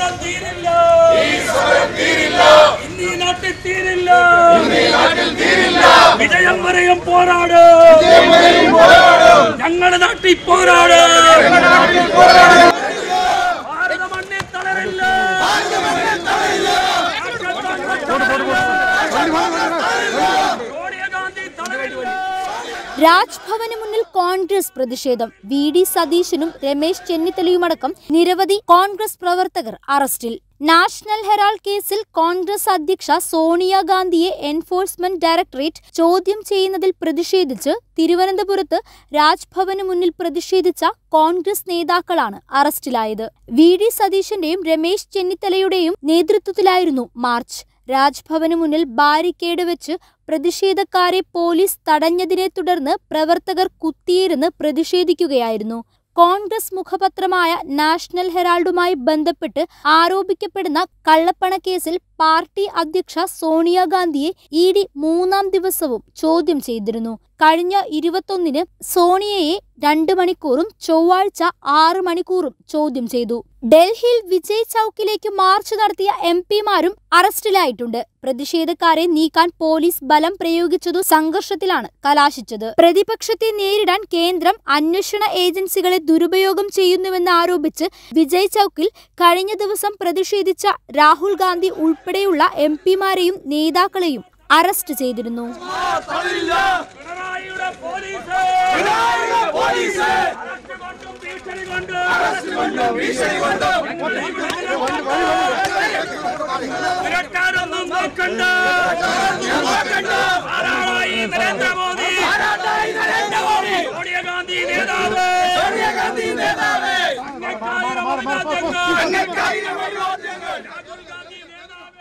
സമരം തീരില്ല ഇന്നീ നാട്ടിൽ തീരില്ല വിജയം വരെയും പോരാട് ഞങ്ങളുടെ നാട്ടിൽ പോരാട് ഭാരത മണ്ണിൽ തളരില്ല സോണിയാഗാന്ധി തളരില്ല രാജ്ഭവന് മുന്നിൽ കോൺഗ്രസ് പ്രതിഷേധം വി ഡി സതീശനും രമേശ് ചെന്നിത്തലയുമടക്കം നിരവധി കോൺഗ്രസ് പ്രവർത്തകർ അറസ്റ്റിൽ നാഷണൽ ഹെറാൾഡ് കേസിൽ കോൺഗ്രസ് അധ്യക്ഷ സോണിയാഗാന്ധിയെ എൻഫോഴ്സ്മെന്റ് ഡയറക്ടറേറ്റ് ചോദ്യം ചെയ്യുന്നതിൽ പ്രതിഷേധിച്ച് തിരുവനന്തപുരത്ത് രാജ്ഭവന് മുന്നിൽ പ്രതിഷേധിച്ച കോൺഗ്രസ് നേതാക്കളാണ് അറസ്റ്റിലായത് വി ഡി സതീശന്റെയും രമേശ് ചെന്നിത്തലയുടെയും നേതൃത്വത്തിലായിരുന്നു മാർച്ച് രാജ്ഭവന് മുന്നിൽ ബാരിക്കേഡ് വെച്ച് പ്രതിഷേധക്കാരെ പോലീസ് തടഞ്ഞതിനെ തുടർന്ന് പ്രവർത്തകർ കുത്തിയിരുന്ന് പ്രതിഷേധിക്കുകയായിരുന്നു കോൺഗ്രസ് മുഖപത്രമായ നാഷണൽ ഹെറാൾഡുമായി ബന്ധപ്പെട്ട് ആരോപിക്കപ്പെടുന്ന കള്ളപ്പണക്കേസിൽ പാർട്ടി അധ്യക്ഷ സോണിയാഗാന്ധിയെ ഇ ഡി മൂന്നാം ദിവസവും ചോദ്യം ചെയ്തിരുന്നു കഴിഞ്ഞ ഇരുപത്തൊന്നിന് സോണിയയെ രണ്ട് മണിക്കൂറും ചൊവ്വാഴ്ച ആറ് മണിക്കൂറും ചോദ്യം ചെയ്തു ഡൽഹിയിൽ വിജയ് ചൌക്കിലേക്ക് മാർച്ച് നടത്തിയ എം പിമാരും അറസ്റ്റിലായിട്ടുണ്ട് പ്രതിഷേധക്കാരെ നീക്കാൻ പോലീസ് ബലം പ്രയോഗിച്ചതു സംഘർഷത്തിലാണ് കലാശിച്ചത് പ്രതിപക്ഷത്തെ നേരിടാൻ കേന്ദ്രം അന്വേഷണ ഏജൻസികളെ ദുരുപയോഗം ചെയ്യുന്നുവെന്ന് ആരോപിച്ച് വിജയ് ചൌക്കിൽ കഴിഞ്ഞ ദിവസം പ്രതിഷേധിച്ച രാഹുൽ ഗാന്ധി ഉൾപ്പെടെയുള്ള എം പിമാരെയും നേതാക്കളെയും അറസ്റ്റ് ചെയ്തിരുന്നു പിണറായിയുടെ പോലീസ് അറസ്റ്റ് കൊണ്ടും ഭീഷണി കൊണ്ടും വിരട്ടാനൊന്നും നോക്കണ്ട ആരാളായി നരേന്ദ്രമോദി സോണിയാഗാന്ധി നേതാവ് അങ്ങേക്കായിരം അഭിവാദ്യങ്ങൾ. രാഹുൽ ഗാന്ധി നേതാവ്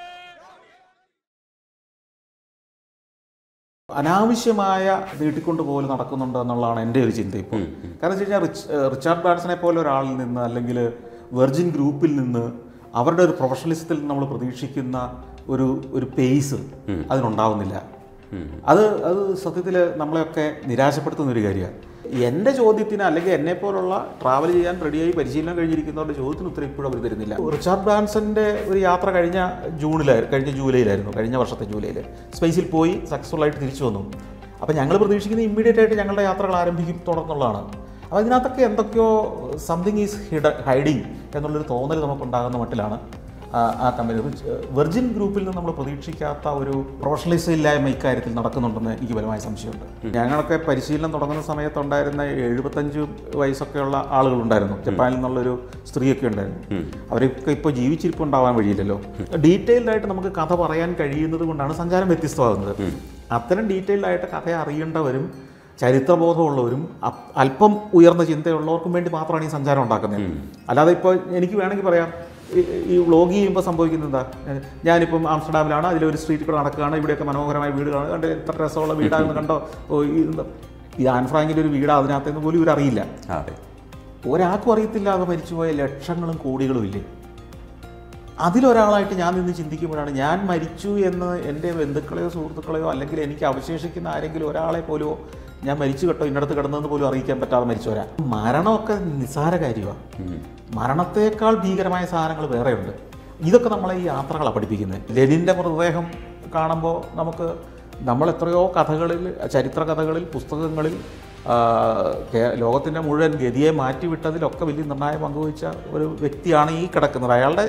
അനാവശ്യമായ നീട്ടിക്കൊണ്ടുപോകൽ നടക്കുന്നുണ്ട് എന്നുള്ളതാണ് എൻ്റെ ഒരു ചിന്ത ഇപ്പോൾ കാരണം വെച്ച് കഴിഞ്ഞാൽ റിച്ച് ഏഹ് റിച്ചാർഡ് ബ്രാൻസനെ പോലെ ഒരാളിൽ നിന്ന് അല്ലെങ്കിൽ വെർജിൻ ഗ്രൂപ്പിൽ നിന്ന് അവരുടെ ഒരു പ്രൊഫഷണലിസത്തിൽ നമ്മൾ പ്രതീക്ഷിക്കുന്ന ഒരു ഒരു പേസ് അതിനുണ്ടാവുന്നില്ല അത് അത് സത്യത്തിൽ നമ്മളെയൊക്കെ നിരാശപ്പെടുത്തുന്ന ഒരു കാര്യമാണ് എൻ്റെ ചോദ്യത്തിന് അല്ലെങ്കിൽ എന്നെ പോലുള്ള ട്രാവൽ ചെയ്യാൻ റെഡിയായി പരിശീലനം കഴിഞ്ഞിരിക്കുന്നവരുടെ ചോദ്യത്തിന് ഉത്തരം ഇപ്പോഴും അവർ തരുന്നില്ല റിച്ചാർഡ് ബ്രാൻസന്റെ ഒരു യാത്ര കഴിഞ്ഞ ജൂണിലായിരുന്നു കഴിഞ്ഞ ജൂലൈയിലായിരുന്നു കഴിഞ്ഞ വർഷത്തെ ജൂലൈയിൽ സ്പേസിൽ പോയി സക്സസ്ഫുൾ ആയിട്ട് തിരിച്ചു വന്നു അപ്പോൾ ഞങ്ങൾ പ്രതീക്ഷിക്കുന്നത് ഇമ്മീഡിയറ്റ് ആയിട്ട് ഞങ്ങളുടെ യാത്രകൾ ആരംഭിക്കും തുടർന്നുള്ളതാണ് അപ്പോൾ ഇതിനകത്തൊക്കെ എന്തൊക്കെയോ സംതിങ് ഈസ് ഹിഡ ഹൈഡിങ് എന്നുള്ളൊരു തോന്നൽ നമുക്കുണ്ടാകുന്ന മട്ടിലാണ് ആ ആ കമ്പനി വെർജിൻ ഗ്രൂപ്പിൽ നിന്ന് നമ്മൾ പ്രതീക്ഷിക്കാത്ത ഒരു പ്രൊഫഷണലിസം ഇല്ലായ്മ ഇക്കാര്യത്തിൽ നടക്കുന്നുണ്ടെന്ന് എനിക്ക് ബലമായ സംശയമുണ്ട് ഞങ്ങളൊക്കെ പരിശീലനം തുടങ്ങുന്ന സമയത്തുണ്ടായിരുന്ന എഴുപത്തഞ്ച് വയസ്സൊക്കെയുള്ള ആളുകളുണ്ടായിരുന്നു ജപ്പാനിൽ നിന്നുള്ളൊരു സ്ത്രീയൊക്കെ ഉണ്ടായിരുന്നു അവരൊക്കെ ഇപ്പോൾ ജീവിച്ചിരിപ്പുണ്ടാവാൻ വഴിയില്ലല്ലോ ഡീറ്റെയിൽഡ് ആയിട്ട് നമുക്ക് കഥ പറയാൻ കഴിയുന്നത് കൊണ്ടാണ് സഞ്ചാരം വ്യത്യസ്തമാകുന്നത് അത്തരം ഡീറ്റെയിൽഡ് ആയിട്ട് കഥ അറിയേണ്ടവരും ചരിത്രബോധമുള്ളവരും അ- അല്പം ഉയർന്ന ചിന്തയുള്ളവർക്കും വേണ്ടി മാത്രമാണ് ഈ സഞ്ചാരം ഉണ്ടാക്കുന്നത് അല്ലാതെ ഇപ്പോൾ എനിക്ക് വേണമെങ്കിൽ പറയാം ഈ- ഈ വ്ളോഗ് ചെയ്യുമ്പോൾ സംഭവിക്കുന്നത് എന്താ ഞാനിപ്പം ആംസ്റ്റർഡാമിലാണ് അതിലൊരു സ്ട്രീറ്റ് കൂടെ നടക്കുകയാണ് ഇവിടെയൊക്കെ മനോഹരമായ വീടുകളാണ് കണ്ട് എത്ര രസമുള്ള വീടാണെന്ന് കണ്ടോ ഓ ഈ എന്താ- ഈ ആൻ ഫ്രാങ്കിൻ്റെ ഒരു വീട് അതിനകത്തെന്ന് പോലും ഇവരറിയില്ല അതെ ഒരാൾക്കും അറിയത്തില്ലാതെ മരിച്ചുപോയ ലക്ഷങ്ങളും കോടികളും ഇല്ലേ അതിലൊരാളായിട്ട് ഞാൻ നിന്ന് ചിന്തിക്കുമ്പോഴാണ് ഞാൻ മരിച്ചു എന്ന് എൻ്റെ ബന്ധുക്കളെയോ സുഹൃത്തുക്കളെയോ അല്ലെങ്കിൽ എനിക്ക് അവശേഷിക്കുന്ന ആരെങ്കിലും ഒരാളെ പോലുമോ ഞാൻ മരിച്ചു കേട്ടോ ഇന്നടത്ത് കിടന്നതെന്ന് പോലും അറിയിക്കാൻ പറ്റാതെ മരിച്ചവരാ മരണമൊക്കെ നിസ്സാര കാര്യമാണ് മരണത്തേക്കാൾ ഭീകരമായ സാധനങ്ങൾ വേറെയുണ്ട് ഇതൊക്കെ നമ്മളെ ഈ യാത്രകളാണ് പഠിപ്പിക്കുന്നത് ലെനിൻ്റെ മൃതദേഹം കാണുമ്പോൾ നമുക്ക് നമ്മൾ എത്രയോ കഥകളിൽ ചരിത്ര കഥകളിൽ പുസ്തകങ്ങളിൽ ആ, കേ- ലോകത്തിൻ്റെ മുഴുവൻ ഗതിയെ മാറ്റിവിട്ടതിലൊക്കെ വലിയ നിർണായ പങ്കുവഹിച്ച ഒരു വ്യക്തിയാണ് ഈ കിടക്കുന്നത് അയാളുടെ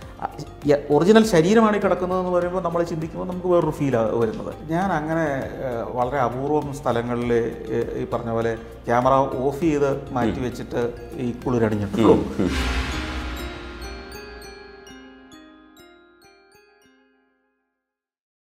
ഒറിജിനൽ ശരീരമാണ് ഈ കിടക്കുന്നതെന്ന് പറയുമ്പോൾ നമ്മൾ ചിന്തിക്കുമ്പോൾ നമുക്ക് വേറൊരു ഫീലാണ് വരുന്നത് ഞാൻ അങ്ങനെ ഏഹ്, വളരെ അപൂർവം സ്ഥലങ്ങളിൽ ഈ പറഞ്ഞ പോലെ ക്യാമറ ഓഫ് ചെയ്ത് മാറ്റി വെച്ചിട്ട് ഈ കുളിരണിഞ്ഞിട്ടുള്ളൂ